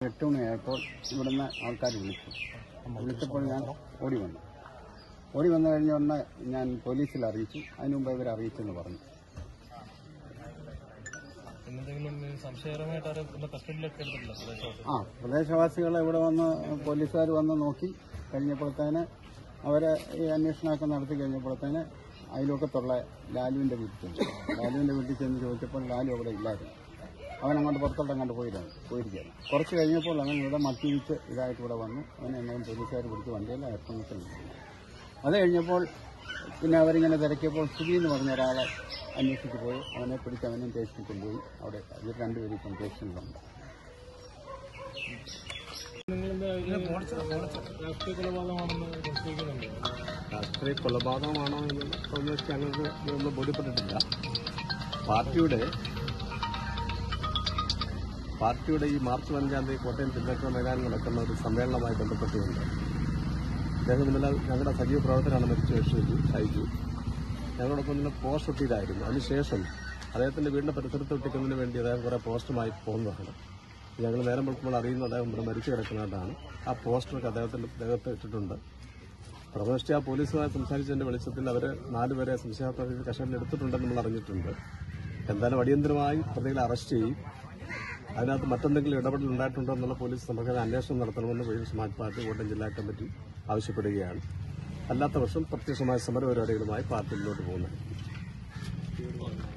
എട്ട് മണിയായപ്പോൾ ഇവിടുന്ന് ആൾക്കാർ വിളിച്ചു വിളിച്ചപ്പോൾ ഞാൻ ഓടി വന്നു ഓടി വന്നു കഴിഞ്ഞ ഉടനെ ഞാൻ പോലീസിൽ അറിയിച്ചു അതിനു മുമ്പ് ഇവരെ അറിയിച്ചെന്ന് പറഞ്ഞു എന്തെങ്കിലും സംശയകരമായിട്ട് ആരും കസ്റ്റഡിയിലൊക്കെ എടുത്തിട്ടില്ല പ്രദേശവാസി ആ പ്രദേശവാസികൾ ഇവിടെ വന്ന് പോലീസുകാർ വന്ന് നോക്കി കഴിഞ്ഞപ്പോഴത്തേന് അവരെ ഈ അന്വേഷണമൊക്കെ നടത്തി കഴിഞ്ഞപ്പോഴത്തേന് അയൽവക്കത്തുള്ള ലാലുവിന്റെ വീട്ടിൽ ചെന്നു ലാലുവിന്റെ വീട്ടിൽ ചെന്ന് ചോദിച്ചപ്പോൾ ലാലു അവിടെ ഇല്ലായിരുന്നു അവൻ അങ്ങോട്ട് പുറത്തോട്ട് അങ്ങോട്ട് പോയിരുന്നു പോയിരിക്കുകയാണ് കുറച്ച് കഴിഞ്ഞപ്പോൾ അവൻ ഇവിടെ മദ്യപിച്ച് ഇതായിട്ട് ഇവിടെ വന്നു അവനെ എന്നെയും പോലീസുകാർ പിടിച്ച് വണ്ടിയിൽ ആക്രമിച്ചു അത് കഴിഞ്ഞപ്പോൾ പിന്നെ അവരിങ്ങനെ തിരക്കിയപ്പോൾ സുധി എന്ന് പറഞ്ഞ ഒരാളെ അന്വേഷിച്ച് പോയി അവനെ പിടിച്ച് അവനെ സ്റ്റേഷനിൽ കൊണ്ടുപോയി അവിടെ ഇവർ രണ്ടുപേരും ഇപ്പം സ്റ്റേഷനിലുണ്ട് നിങ്ങളെന്താ രാഷ്ട്രീയ കൊലപാതകമാണെന്ന് സംശയിക്കുന്നുണ്ട് രാഷ്ട്രീയ കൊലപാതകമാണോ എന്ന് തോന്നിയിട്ട് ഞങ്ങൾക്ക് ഇതൊന്നും ബോധ്യപ്പെട്ടിട്ടില്ല പാർട്ടിയുടെ പാർട്ടിയുടെ ഈ മാർച്ച് പതിനഞ്ചാം തീയതി കോട്ടയം ജില്ലയ്ക്ക് മൈതാനം നടക്കുന്ന ഒരു സമ്മേളനവുമായി ബന്ധപ്പെട്ടുകൊണ്ട് അദ്ദേഹം ഇന്നലെ ഞങ്ങളുടെ സജീവ പ്രവർത്തനമാണ് മരിച്ചു ഷൈജു ഷൈജു ഞങ്ങളോടൊപ്പം ഇന്നലെ പോസ്റ്റ് ഒട്ടിയതായിരുന്നു അതിനുശേഷം അദ്ദേഹത്തിന്റെ വീടിന്റെ പരിസരത്ത് ഒട്ടിക്കുന്നതിന് വേണ്ടി അദ്ദേഹം കുറെ പോസ്റ്റുമായി പോകുന്നതാണ് ഞങ്ങൾ നേരം വെളുക്കുമ്പോൾ അറിയുന്നത് അദ്ദേഹം ഇവിടെ മരിച്ചു കിടക്കുന്നതാണ് ആ പോസ്റ്ററൊക്കെ അദ്ദേഹത്തിന്റെ ദേഹത്ത് ഇട്ടിട്ടുണ്ട് പ്രഥമദൃഷ്ടി ആ പോലീസുമായി സംസാരിച്ചതിന്റെ വെളിച്ചത്തിൽ അവർ നാലുപേരെ സംശയാസ്പദ കസ്റ്റഡിയിൽ എടുത്തിട്ടുണ്ടെന്ന് നമ്മൾ അറിഞ്ഞിട്ടുണ്ട് എന്തായാലും അടിയന്തരമായി പ്രതികളെ അറസ്റ്റ് ചെയ്യും അതിനകത്ത് മറ്റെന്തെങ്കിലും ഇടപെടൽ ഉണ്ടായിട്ടുണ്ടോ എന്നുള്ള പോലീസ് സമഗ്രമായ അന്വേഷണം നടത്തണമെന്ന് ബഹുജൻ സമാജ് പാർട്ടി കോട്ടയം ജില്ലാ കമ്മിറ്റി ആവശ്യപ്പെടുകയാണ് അല്ലാത്ത പക്ഷം പ്രത്യക്ഷമായ സമരപരിപാടികളുമായി പാർട്ടി മുന്നോട്ട് പോകുന്നത്